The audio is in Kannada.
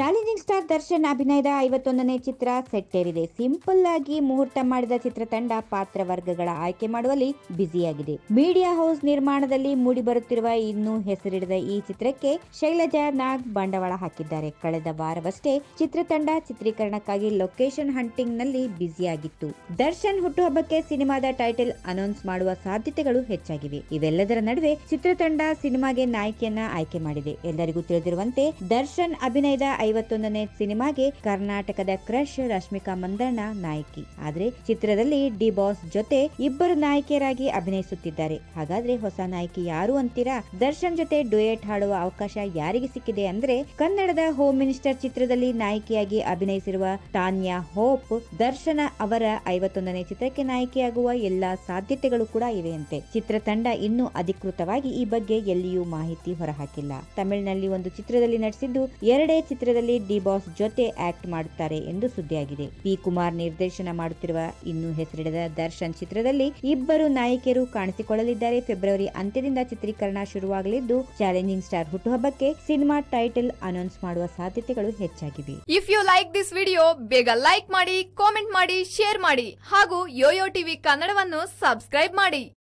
ಚಾಲೆಂಜಿಂಗ್ ಸ್ಟಾರ್ ದರ್ಶನ್ ಅಭಿನಯದ ಐವತ್ತೊಂದನೇ ಚಿತ್ರ ಸೆಟ್ಟೇರಿದೆ ಸಿಂಪಲ್ ಆಗಿ ಮುಹೂರ್ತ ಮಾಡಿದ ಚಿತ್ರತಂಡ ಪಾತ್ರ ವರ್ಗಗಳ ಆಯ್ಕೆ ಮಾಡುವಲ್ಲಿ ಬ್ಯುಸಿಯಾಗಿದೆ ಮೀಡಿಯಾ ಹೌಸ್ ನಿರ್ಮಾಣದಲ್ಲಿ ಮೂಡಿಬರುತ್ತಿರುವ ಇನ್ನೂ ಹೆಸರಿಡದ ಈ ಚಿತ್ರಕ್ಕೆ ಶೈಲಜಾ ನಾಗ್ ಬಂಡವಾಳ ಹಾಕಿದ್ದಾರೆ ಕಳೆದ ವಾರವಷ್ಟೇ ಚಿತ್ರತಂಡ ಚಿತ್ರೀಕರಣಕ್ಕಾಗಿ ಲೊಕೇಶನ್ ಹಂಟಿಂಗ್ ನಲ್ಲಿ ಬ್ಯುಸಿಯಾಗಿತ್ತು ದರ್ಶನ್ ಹುಟ್ಟುಹಬ್ಬಕ್ಕೆ ಸಿನಿಮಾದ ಟೈಟಲ್ ಅನೌನ್ಸ್ ಮಾಡುವ ಸಾಧ್ಯತೆಗಳು ಹೆಚ್ಚಾಗಿವೆ ಇವೆಲ್ಲದರ ನಡುವೆ ಚಿತ್ರತಂಡ ಸಿನಿಮಾಗೆ ನಾಯಕಿಯನ್ನ ಆಯ್ಕೆ ಮಾಡಿದೆ ಎಲ್ಲರಿಗೂ ತಿಳಿದಿರುವಂತೆ ದರ್ಶನ್ ಅಭಿನಯದ ಐವತ್ತೊಂದನೇ ಸಿನಿಮಾಗೆ ಕರ್ನಾಟಕದ ಕ್ರಶ್ ರಶ್ಮಿಕಾ ಮಂದಣ್ಣ ನಾಯಕಿ ಆದ್ರೆ ಚಿತ್ರದಲ್ಲಿ ಡಿ ಬಾಸ್ ಜೊತೆ ಇಬ್ಬರು ನಾಯಕಿಯರಾಗಿ ಅಭಿನಯಿಸುತ್ತಿದ್ದಾರೆ ಹಾಗಾದ್ರೆ ಹೊಸ ನಾಯಕಿ ಯಾರು ಅಂತೀರಾ ದರ್ಶನ್ ಜೊತೆ ಡುಯೆಟ್ ಹಾಡುವ ಅವಕಾಶ ಯಾರಿಗೆ ಸಿಕ್ಕಿದೆ ಅಂದ್ರೆ ಕನ್ನಡದ ಹೋಮ್ ಮಿನಿಸ್ಟರ್ ಚಿತ್ರದಲ್ಲಿ ನಾಯಕಿಯಾಗಿ ಅಭಿನಯಿಸಿರುವ ತಾನ್ಯಾ ಹೋಪ್ ದರ್ಶನ ಅವರ ಐವತ್ತೊಂದನೇ ಚಿತ್ರಕ್ಕೆ ನಾಯಕಿಯಾಗುವ ಎಲ್ಲಾ ಸಾಧ್ಯತೆಗಳು ಕೂಡ ಇವೆಯಂತೆ ಚಿತ್ರತಂಡ ಇನ್ನೂ ಅಧಿಕೃತವಾಗಿ ಈ ಬಗ್ಗೆ ಎಲ್ಲಿಯೂ ಮಾಹಿತಿ ಹೊರಹಾಕಿಲ್ಲ ತಮಿಳಿನಲ್ಲಿ ಒಂದು ಚಿತ್ರದಲ್ಲಿ ನಟಿಸಿದ್ದು ಎರಡೇ ಚಿತ್ರದಲ್ಲಿ ಡಿ ಬಾಸ್ ಜೊತೆ ಆಕ್ಟ್ ಮಾಡುತ್ತಾರೆ ಎಂದು ಸುದ್ದಿಯಾಗಿದೆ ಪಿ ಕುಮಾರ್ ನಿರ್ದೇಶನ ಮಾಡುತ್ತಿರುವ ಇನ್ನು ಹೆಸರಿಡದ ದರ್ಶನ್ ಚಿತ್ರದಲ್ಲಿ ಇಬ್ಬರು ನಾಯಕಿಯರು ಕಾಣಿಸಿಕೊಳ್ಳಲಿದ್ದಾರೆ ಫೆಬ್ರವರಿ ಅಂತ್ಯದಿಂದ ಚಿತ್ರೀಕರಣ ಶುರುವಾಗಲಿದ್ದು ಚಾಲೆಂಜಿಂಗ್ ಸ್ಟಾರ್ ಹುಟ್ಟುಹಬ್ಬಕ್ಕೆ ಸಿನಿಮಾ ಟೈಟಲ್ ಅನೌನ್ಸ್ ಮಾಡುವ ಸಾಧ್ಯತೆಗಳು ಹೆಚ್ಚಾಗಿವೆ if you like this video ಬೇಗ ಲೈಕ್ ಮಾಡಿ ಕಾಮೆಂಟ್ ಮಾಡಿ ಶೇರ್ ಮಾಡಿ ಹಾಗೂ ಯೋಯೋ ಟಿವಿ ಕನ್ನಡವನ್ನು ಸಬ್ಸ್ಕ್ರೈಬ್ ಮಾಡಿ